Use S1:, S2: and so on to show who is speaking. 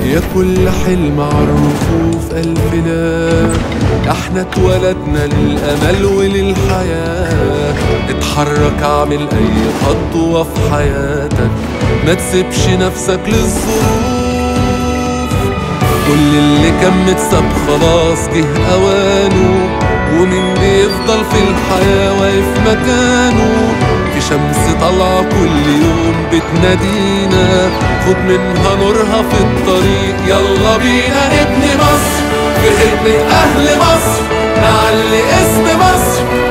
S1: يا كل حلم عالرفوف ألف لا احنا اتولدنا للأمل وللحياة اتحرك اعمل أي خطوة في حياتك ما تسيبش نفسك للظروف كل اللي كان متساب خلاص جه أوانه ومين بيفضل في الحياة واقف مكانه في شمس طالعة كل يوم بتنادينا خد منها نورها في الطريق يلا بينا نبني مصر في خدمة أهل مصر نعلي اسم مصر